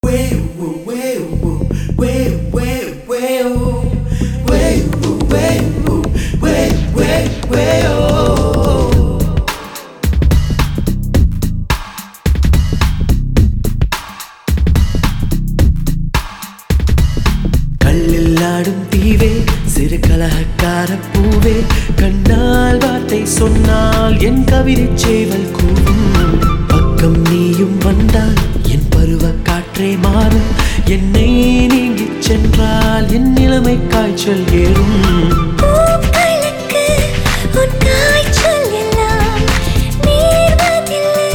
கல்லில் ஆடும் தீவே சிறு கலகக்கார பூவே கண்ணால் வார்த்தை சொன்னால் என் கவிதை சேவல் கூவும் பக்கம் நீயும் வந்தால் என் பருவ காற்றே மாறும் என்னை நீங்கிச் சென்றால் என் நிலைமை காய்ச்சல் ஏறும் பூக்களுக்கு உன் காய்ச்சல் எல்லாம் நேர்வதில்லை.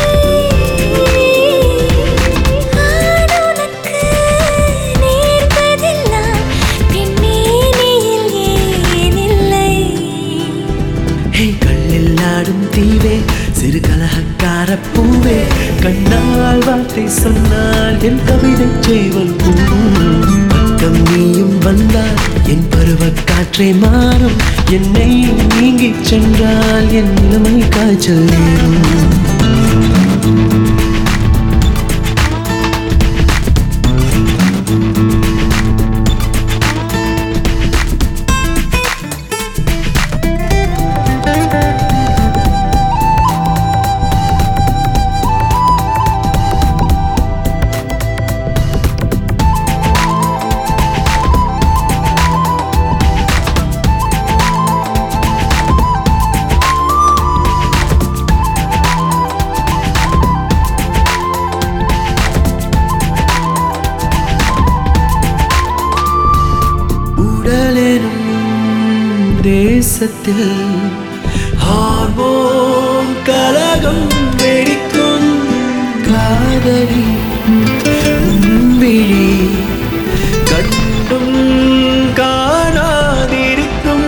ஆணுனக்கு நேர்வதெல்லாம் பெண்மேனியில் ஏனில்லை? ஹே கல்லில் ஆடும் தீவே சிறு கலகக்கார பூவே கண்ணால் வார்த்தை சொன்னால் என் கவிதை சேவல் கூடும் பக்கம் நீயும் வந்தால் என் பருவ காற்றே மாறும் என்னை நீங்கிச் சென்றால் என் நிலைமை காய்ச்சல் நேரும் உடலெனும் தேசத்தில் ஹார்மோன் கலகம் வெடிக்கும் காதலி விழி கண்டும் காணாதிருக்கும்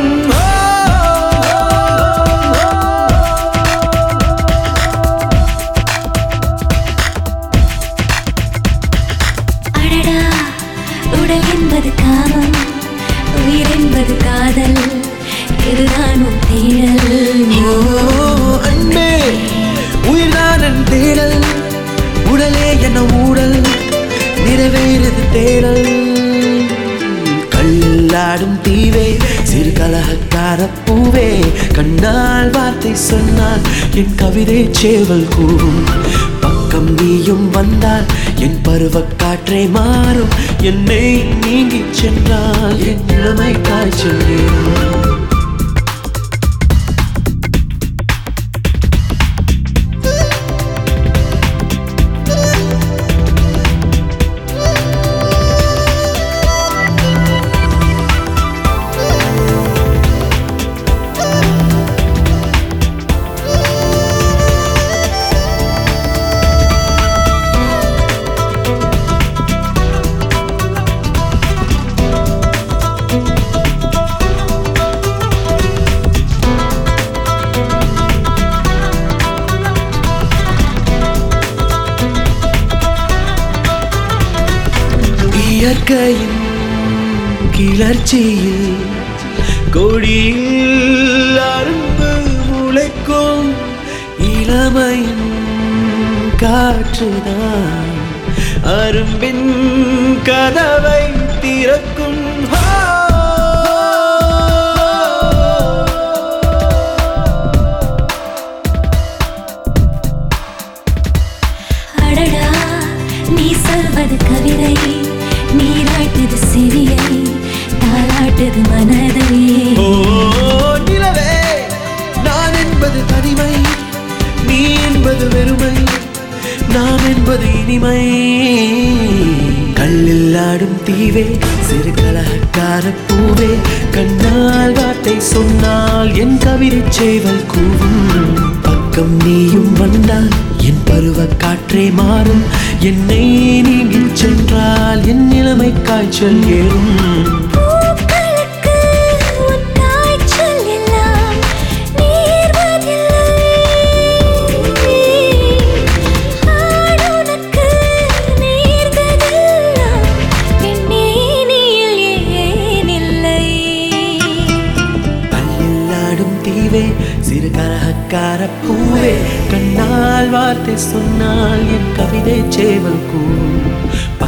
அடடா உடல் என்பது காமம் உயிர் என்பது காதல் இதுதான் உன் தேடல் ஓ, அன்பே உயிர்தான் தேடல் உடலே என ஊடல் நிறைவேறது தேடல் கல்லாடும் தீவே சிறு கலகக்கார பூவே கண்ணால் வார்த்தை சொன்னால் என் கவிதை சேவல் கூறும் பக்கம் நீயும் வந்தால் என் பருவ காற்றே மாறும் என்னை நீங்கிச் சென்றால் என் இளமை காய்ச்சல் ஏறும் இயற்கையின் கிளர்ச்சியில் கொடியில் அரும்பு முளைக்கும் இளமையின் காற்றுதான் அரும்பின் கதவை திறக்கும் ஆ! அடடா நீ சொல்வது கவிதை நீராட்டுது செவியை தாளாட்டுது மனதை ஓ நிலவே நான் என்பது தனிமை நீ என்பது வெறுமை நாம் என்பது இனிமை கல்லில் ஆடும் தீவே சிறு கலகக்கார பூவே கண்ணால் வார்த்தை சொன்னால் என் கவிதை சேவல் கூவும் பக்கம் நீயும் வந்தால் என் பருவ காற்றே மாறும் என்னை நீங்கிச் சென்றால் என் நிலைமை காய்ச்சல் ஏறும் பூக்களுக்கு உன் காய்ச்சல் எல்லாம் நேர்வதில்லை. ஆணுனக்கு நேர்ந்ததெல்லாம் பெண்மேனியில் ஏனில்லை? பல்லாடும் தீவே சிறு கரகக்கார பூவே கண்ணால் வார்த்தை சொன்னால் என் கவிதை சேவல் கூறும்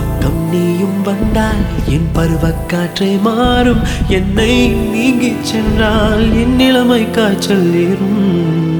நீயும் வந்தால் என் பருவக்காற்றே மாறும் என்னை நீங்கிச் சென்றால் என் நிலைமை காய்ச்சல் ஏறும்